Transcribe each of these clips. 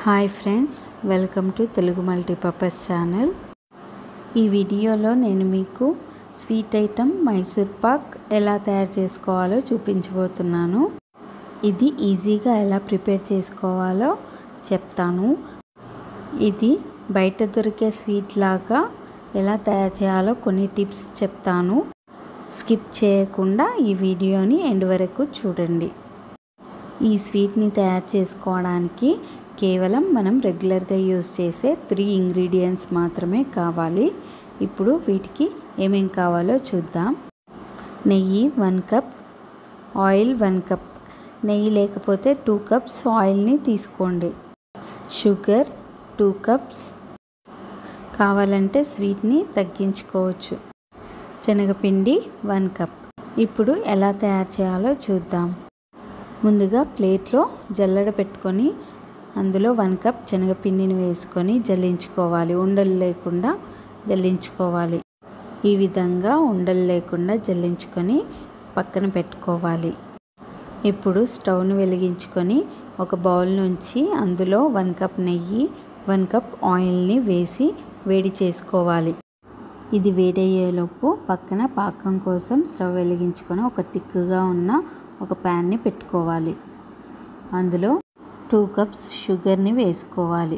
hi friends welcome to Telugu multipurpose channel ఈ వీడియోలో నేను మీకు స్వీట్ ఐటమ్ మైసూర్ పాక్ ఎలా తయారు చేసుకోవాలో చూపించబోతున్నాను ఇది ఈజీగా ఎలా ప్రిపేర్ చేసుకోవాలో చెప్తాను ఇది బయట దొరికే స్వీట్ లాగా ఎలా తయారు చేయాలో కొన్ని టిప్స్ చెప్తాను స్కిప్ చేయకుండా ఈ వీడియోని ఎండ్ వరకు చూడండి ఈ స్వీట్ని తయారు చేసుకోవడానికి కేవలం మనం రెగ్యులర్గా యూస్ చేసే త్రీ ఇంగ్రీడియంట్స్ మాత్రమే కావాలి ఇప్పుడు వీటికి ఏమేం కావాలో చూద్దాం నెయ్యి one cup oil one cup నెయ్యి లేకపోతే టూ కప్స్ ఆయిల్ని తీసుకోండి షుగర్ టూ కప్స్ కావాలంటే స్వీట్ని తగ్గించుకోవచ్చు శనగపిండి వన్ కప్ ఇప్పుడు ఎలా తయారు చేయాలో చూద్దాం ముందుగా ప్లేట్లో జల్లెడ పెట్టుకొని అందులో వన్ కప్ శనగపిండిని వేసుకొని జల్లించుకోవాలి ఉండలు లేకుండా జల్లించుకోవాలి ఈ విధంగా ఉండలు లేకుండా జల్లించుకొని పక్కన పెట్టుకోవాలి ఇప్పుడు స్టవ్ను వెలిగించుకొని ఒక బౌల్ నుంచి అందులో వన్ కప్ నెయ్యి వన్ కప్ ఆయిల్ని వేసి వేడి చేసుకోవాలి ఇది వేడయ్యేలోపు పక్కన పాకం కోసం స్టవ్ వెలిగించుకొని ఒక తిక్కుగా ఉన్న ఒక ప్యాన్ని పెట్టుకోవాలి అందులో టూ కప్స్ షుగర్ని వేసుకోవాలి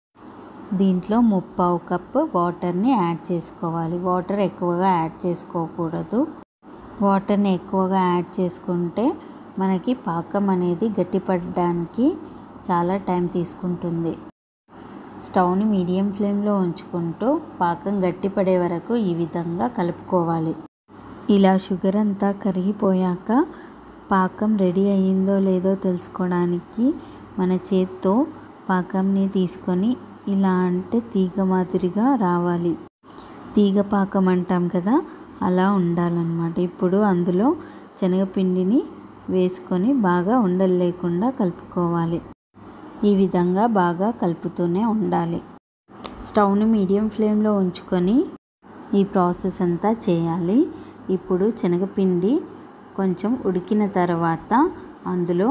దీంట్లో ముప్పావు కప్ వాటర్ని యాడ్ చేసుకోవాలి వాటర్ ఎక్కువగా యాడ్ చేసుకోకూడదు వాటర్ని ఎక్కువగా యాడ్ చేసుకుంటే మనకి పాకం అనేది గట్టిపడడానికి చాలా టైం తీసుకుంటుంది స్టవ్ని మీడియం ఫ్లేమ్లో ఉంచుకుంటూ పాకం గట్టిపడే వరకు ఈ విధంగా కలుపుకోవాలి ఇలా షుగర్ అంతా కరిగిపోయాక పాకం రెడీ అయ్యిందో లేదో తెలుసుకోవడానికి మన చేత్తో పాకంని తీసుకొని ఇలా అంటే తీగ మాదిరిగా రావాలి తీగ పాకం అంటాం కదా అలా ఉండాలన్నమాట ఇప్పుడు అందులో శనగపిండిని వేసుకొని బాగా ఉండలు లేకుండా కలుపుకోవాలి ఈ విధంగా బాగా కలుపుతూనే ఉండాలి స్టవ్ని మీడియం ఫ్లేమ్లో ఉంచుకొని ఈ ప్రాసెస్ అంతా చేయాలి ఇప్పుడు శనగపిండి కొంచెం ఉడికిన తర్వాత అందులో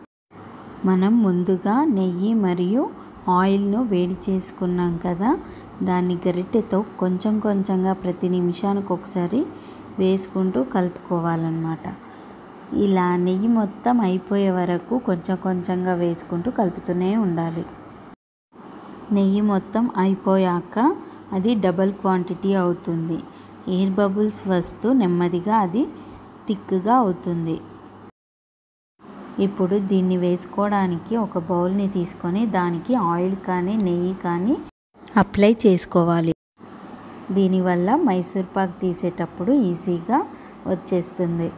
మనం ముందుగా నెయ్యి మరియు ఆయిల్ను వేడి చేసుకున్నాం కదా దాన్ని గరిటెతో కొంచెం కొంచెంగా ప్రతి నిమిషానికి ఒకసారి వేసుకుంటూ కలుపుకోవాలన్నమాట ఇలా నెయ్యి మొత్తం అయిపోయే వరకు కొంచెం కొంచెంగా వేసుకుంటూ కలుపుతూనే ఉండాలి నెయ్యి మొత్తం అయిపోయాక అది డబల్ క్వాంటిటీ అవుతుంది ఎయిర్ బబుల్స్ వస్తూ నెమ్మదిగా అది థిక్గా అవుతుంది ఇప్పుడు దీన్ని వేసుకోవడానికి ఒక బౌల్ని తీసుకొని దానికి ఆయిల్ కానీ నెయ్యి కానీ అప్లై చేసుకోవాలి దీనివల్ల మైసూర్ పాక్ తీసేటప్పుడు ఈజీగా వచ్చేస్తుంది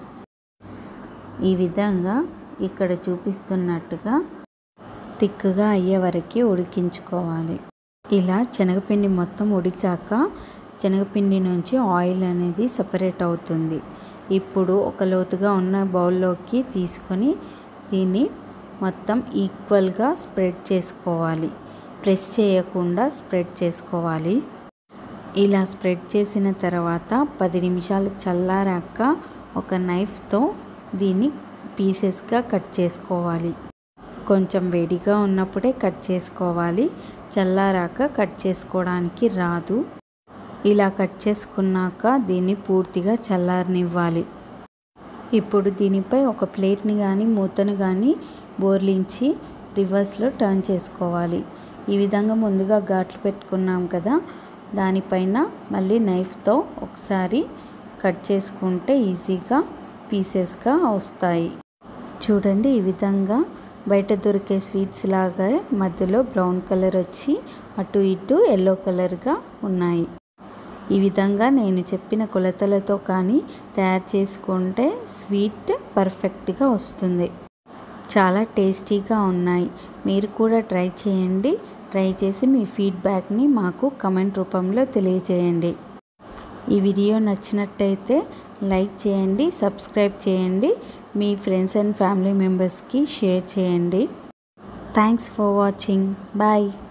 ఈ విధంగా ఇక్కడ చూపిస్తున్నట్టుగా థిక్గా అయ్యే వరకు ఉడికించుకోవాలి ఇలా శనగపిండి మొత్తం ఉడికాక శనగపిండి నుంచి ఆయిల్ అనేది సపరేట్ అవుతుంది ఇప్పుడు ఒక లోతుగా ఉన్న బౌల్లోకి తీసుకొని దీన్ని మొత్తం ఈక్వల్గా స్ప్రెడ్ చేసుకోవాలి ప్రెస్ చేయకుండా స్ప్రెడ్ చేసుకోవాలి ఇలా స్ప్రెడ్ చేసిన తర్వాత పది నిమిషాలు చల్లారాక ఒక నైఫ్తో దీన్ని పీసెస్గా కట్ చేసుకోవాలి కొంచెం వేడిగా ఉన్నప్పుడే కట్ చేసుకోవాలి చల్లారాక కట్ చేసుకోవడానికి రాదు ఇలా కట్ చేసుకున్నాక దీన్ని పూర్తిగా చల్లారనివ్వాలి ఇప్పుడు దీనిపై ఒక ప్లేట్ని కానీ మూతను కానీ బోర్లించి రివర్స్లో టర్న్ చేసుకోవాలి ఈ విధంగా ముందుగా ఘాట్లు పెట్టుకున్నాం కదా దానిపైన మళ్ళీ నైఫ్తో ఒకసారి కట్ చేసుకుంటే ఈజీగా పీసెస్గా వస్తాయి చూడండి ఈ విధంగా బయట దొరికే స్వీట్స్ లాగా మధ్యలో బ్రౌన్ కలర్ వచ్చి అటు ఇటు ఎల్లో కలర్గా ఉన్నాయి ఈ విధంగా నేను చెప్పిన కొలతలతో కానీ తయారు చేసుకుంటే స్వీట్ పర్ఫెక్ట్గా వస్తుంది చాలా టేస్టీగా ఉన్నాయి మీరు కూడా ట్రై చేయండి ట్రై చేసి మీ ఫీడ్బ్యాక్ని మాకు కమెంట్ రూపంలో తెలియజేయండి ఈ వీడియో నచ్చినట్టయితే లైక్ చేయండి సబ్స్క్రైబ్ చేయండి మీ ఫ్రెండ్స్ అండ్ ఫ్యామిలీ మెంబర్స్కి షేర్ చేయండి థ్యాంక్స్ ఫర్ వాచింగ్ బాయ్